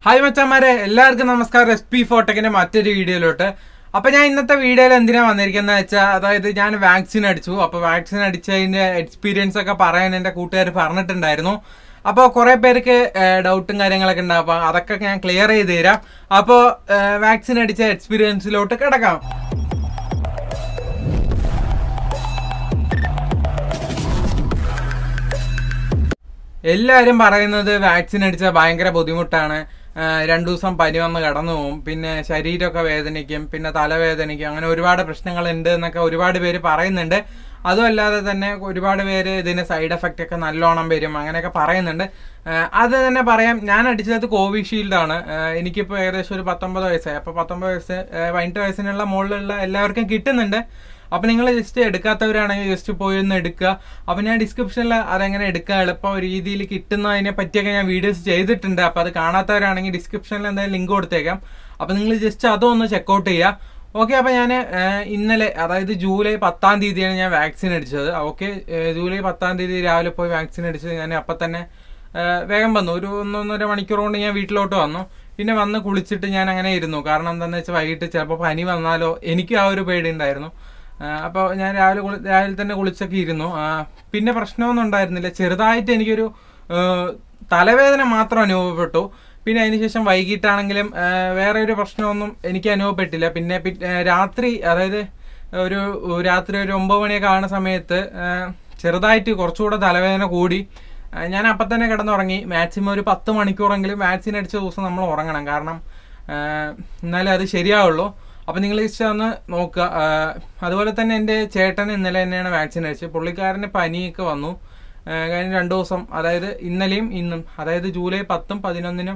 hi മച്ചന്മാരെ എല്ലാവർക്കും നമസ്കാരം എസ് പി ഫോട്ടെക്കിന്റെ മറ്റൊരു വീഡിയോയിലോട്ട് അപ്പൊ ഞാൻ ഇന്നത്തെ വീഡിയോയിൽ എന്തിനാ വന്നിരിക്കുന്നത് വെച്ചാൽ അതായത് ഞാൻ വാക്സിൻ അടിച്ചു അപ്പൊ വാക്സിൻ അടിച്ചതിന്റെ എക്സ്പീരിയൻസ് ഒക്കെ പറയാൻ എന്റെ കൂട്ടുകാർ പറഞ്ഞിട്ടുണ്ടായിരുന്നു അപ്പോൾ കുറെ പേർക്ക് ഡൗട്ടും കാര്യങ്ങളൊക്കെ ഉണ്ടാവും അപ്പൊ അതൊക്കെ ഞാൻ ക്ലിയർ ചെയ്ത് തരാം അപ്പോൾ വാക്സിൻ അടിച്ച എക്സ്പീരിയൻസിലോട്ട് കിടക്കാം എല്ലാവരും പറയുന്നത് വാക്സിൻ അടിച്ചാൽ ഭയങ്കര ബുദ്ധിമുട്ടാണ് രണ്ടു ദിവസം പനി വന്ന് കടന്നു പോകും പിന്നെ ശരീരമൊക്കെ വേദനിക്കും പിന്നെ തലവേദനിക്കും അങ്ങനെ ഒരുപാട് പ്രശ്നങ്ങളുണ്ട് എന്നൊക്കെ ഒരുപാട് പേര് പറയുന്നുണ്ട് അതുമല്ലാതെ തന്നെ ഒരുപാട് പേര് ഇതിന് സൈഡ് എഫക്റ്റ് ഒക്കെ നല്ലോണം വരും അങ്ങനെയൊക്കെ പറയുന്നുണ്ട് അത് തന്നെ പറയാം ഞാൻ അടിച്ചത് കോവിഷീൽഡ് ആണ് എനിക്കിപ്പോൾ ഏകദേശം ഒരു പത്തൊമ്പത് വയസ്സായി അപ്പോൾ പത്തൊമ്പത് വയസ്സ് പതിനെട്ട് വയസ്സിനുള്ള മുകളിലുള്ള എല്ലാവർക്കും കിട്ടുന്നുണ്ട് അപ്പൊ നിങ്ങൾ ജസ്റ്റ് എടുക്കാത്തവരാണെങ്കിൽ ജസ്റ്റ് പോയി ഒന്ന് എടുക്കുക അപ്പൊ ഞാൻ ഡിസ്ക്രിപ്ഷനിൽ അതെങ്ങനെ എടുക്കുക എളുപ്പം രീതിയിൽ കിട്ടുന്നതിനെ പറ്റിയൊക്കെ ഞാൻ വീഡിയോസ് ചെയ്തിട്ടുണ്ട് അപ്പൊ അത് കാണാത്തവരാണെങ്കിൽ ഡിസ്ക്രിപ്ഷനിൽ എന്തായാലും ലിങ്ക് കൊടുത്തേക്കാം അപ്പൊ നിങ്ങൾ ജസ്റ്റ് അതൊന്ന് ചെക്കൗട്ട് ചെയ്യുക ഓക്കെ അപ്പൊ ഞാൻ ഇന്നലെ അതായത് ജൂലൈ പത്താം തീയതിയാണ് ഞാൻ വാക്സിൻ അടിച്ചത് ഓക്കെ ജൂലൈ പത്താം തീയതി രാവിലെ പോയി വാക്സിൻ അടിച്ചത് ഞാൻ അപ്പം തന്നെ വേഗം വന്നു ഒരു ഒന്നൊന്നര മണിക്കൂർ കൊണ്ട് ഞാൻ വീട്ടിലോട്ട് വന്നു പിന്നെ വന്ന് കുളിച്ചിട്ട് ഞാൻ അങ്ങനെ ഇരുന്നു കാരണം എന്താണെന്ന് വെച്ചാൽ വൈകിട്ട് ചിലപ്പോൾ പനി വന്നാലോ എനിക്ക് ആ ഒരു പേടി ഉണ്ടായിരുന്നു അപ്പോൾ ഞാൻ രാവിലെ രാവിലെ തന്നെ കുളിച്ചൊക്കെ ഇരുന്നു പിന്നെ പ്രശ്നമൊന്നും ഉണ്ടായിരുന്നില്ല ചെറുതായിട്ട് എനിക്കൊരു തലവേദന മാത്രം അനുഭവപ്പെട്ടു പിന്നെ അതിനുശേഷം വൈകിട്ടാണെങ്കിലും വേറെ ഒരു പ്രശ്നമൊന്നും എനിക്ക് അനുഭവപ്പെട്ടില്ല പിന്നെ രാത്രി അതായത് ഒരു രാത്രി ഒരു ഒമ്പത് മണിയൊക്കെ ആവുന്ന സമയത്ത് ചെറുതായിട്ട് കുറച്ചുകൂടെ തലവേദന കൂടി ഞാൻ അപ്പം തന്നെ കിടന്നുറങ്ങി മാക്സിമം ഒരു പത്ത് മണിക്കൂറെങ്കിലും വാക്സിൻ അടിച്ച ദിവസം നമ്മൾ ഉറങ്ങണം കാരണം എന്നാലേ അത് ശരിയാവുള്ളൂ അപ്പൊ നിങ്ങൾ ജസ്റ്റ് ഒന്ന് നോക്കുക അതുപോലെ തന്നെ എൻ്റെ ചേട്ടൻ ഇന്നലെ തന്നെയാണ് വാക്സിൻ അടിച്ചത് പുള്ളിക്കാരന് പനിയൊക്കെ വന്നു കഴിഞ്ഞ രണ്ടു ദിവസം അതായത് ഇന്നലെയും ഇന്നും അതായത് ജൂലൈ പത്തും പതിനൊന്നിനും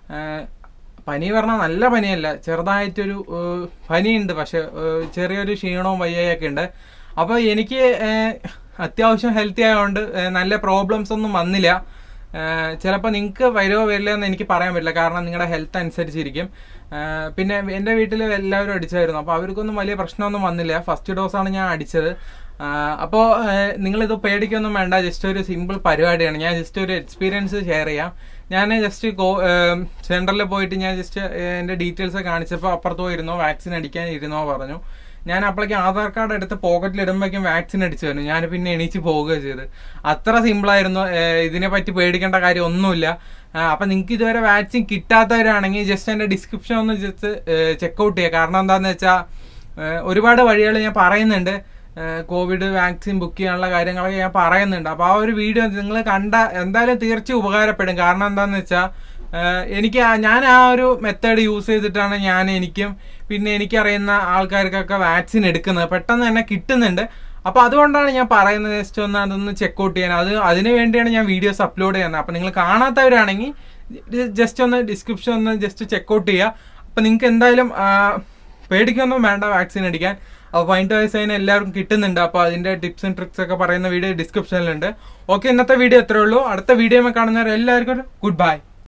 പനി പറഞ്ഞാൽ നല്ല പനിയല്ല ചെറുതായിട്ടൊരു പനിയുണ്ട് പക്ഷെ ചെറിയൊരു ക്ഷീണവും വയ്യൊക്കെ ഉണ്ട് അപ്പോൾ എനിക്ക് അത്യാവശ്യം ഹെൽത്തി ആയതുകൊണ്ട് നല്ല പ്രോബ്ലംസ് ഒന്നും വന്നില്ല ചിലപ്പോൾ നിങ്ങൾക്ക് വരുമോ വരില്ല എന്ന് എനിക്ക് പറയാൻ പറ്റില്ല കാരണം നിങ്ങളുടെ ഹെൽത്ത് അനുസരിച്ചിരിക്കും പിന്നെ എൻ്റെ വീട്ടിൽ എല്ലാവരും അടിച്ചായിരുന്നു അപ്പോൾ അവർക്കൊന്നും വലിയ പ്രശ്നമൊന്നും വന്നില്ല ഫസ്റ്റ് ഡോസാണ് ഞാൻ അടിച്ചത് അപ്പോൾ നിങ്ങളിത് പേടിക്കൊന്നും വേണ്ട ജസ്റ്റ് ഒരു സിമ്പിൾ പരിപാടിയാണ് ഞാൻ ജസ്റ്റ് ഒരു എക്സ്പീരിയൻസ് ഷെയർ ചെയ്യാം ഞാൻ ജസ്റ്റ് ഗോ സെൻറ്ററിൽ പോയിട്ട് ഞാൻ ജസ്റ്റ് എൻ്റെ ഡീറ്റെയിൽസ് കാണിച്ചപ്പോൾ അപ്പുറത്ത് പോയിരുന്നോ വാക്സിൻ അടിക്കാൻ ഇരുന്നോ പറഞ്ഞു ഞാൻ അപ്പോഴേക്കും ആധാർ കാർഡ് എടുത്ത് പോക്കറ്റിൽ ഇടുമ്പോഴേക്കും വാക്സിൻ അടിച്ചു തന്നു ഞാൻ പിന്നെ എണീച്ച് പോവുക ചെയ്ത് അത്ര സിമ്പിളായിരുന്നു ഇതിനെ പറ്റി പേടിക്കേണ്ട കാര്യം ഒന്നുമില്ല അപ്പൊ നിങ്ങൾക്ക് ഇതുവരെ വാക്സിൻ കിട്ടാത്തവരാണെങ്കിൽ ജസ്റ്റ് എന്റെ ഡിസ്ക്രിപ്ഷൻ ഒന്ന് ജസ്റ്റ് ചെക്കൗട്ട് ചെയ്യുക കാരണം എന്താണെന്ന് വെച്ചാൽ ഒരുപാട് വഴികൾ ഞാൻ പറയുന്നുണ്ട് കോവിഡ് വാക്സിൻ ബുക്ക് ചെയ്യാനുള്ള കാര്യങ്ങളൊക്കെ ഞാൻ പറയുന്നുണ്ട് അപ്പോൾ ആ ഒരു വീഡിയോ നിങ്ങൾ കണ്ട എന്തായാലും തീർച്ചയായും ഉപകാരപ്പെടും കാരണം എന്താണെന്ന് വെച്ചാൽ എനിക്ക് ഞാൻ ആ ഒരു മെത്തേഡ് യൂസ് ചെയ്തിട്ടാണ് ഞാൻ എനിക്കും പിന്നെ എനിക്കറിയുന്ന ആൾക്കാർക്കൊക്കെ വാക്സിൻ എടുക്കുന്നത് പെട്ടെന്ന് തന്നെ കിട്ടുന്നുണ്ട് അപ്പൊ അതുകൊണ്ടാണ് ഞാൻ പറയുന്നത് ജസ്റ്റ് ഒന്ന് അതൊന്ന് ചെക്കൗട്ട് ചെയ്യാൻ അത് അതിനു വേണ്ടിയാണ് ഞാൻ വീഡിയോസ് അപ്ലോഡ് ചെയ്യുന്നത് അപ്പൊ നിങ്ങൾ കാണാത്തവരാണെങ്കിൽ ജസ്റ്റ് ഒന്ന് ഡിസ്ക്രിപ്ഷൻ ഒന്ന് ജസ്റ്റ് ചെക്കൗട്ട് ചെയ്യുക അപ്പൊ നിങ്ങൾക്ക് എന്തായാലും പേടിക്കൊന്നും വേണ്ട വാക്സിൻ അടിക്കാൻ അപ്പോൾ പതിനെട്ട് വയസ്സതിന് എല്ലാവർക്കും കിട്ടുന്നുണ്ട് അപ്പോൾ അതിന്റെ ടിപ്സ് ആൻഡ് ട്രിക്സ് ഒക്കെ പറയുന്ന വീഡിയോ ഡിസ്ക്രിപ്ഷനിലുണ്ട് ഓക്കെ ഇന്നത്തെ വീഡിയോ എത്രയേ ഉള്ളൂ അടുത്ത വീഡിയോ കാണുന്നവർ എല്ലാവർക്കും ഗുഡ് ബൈ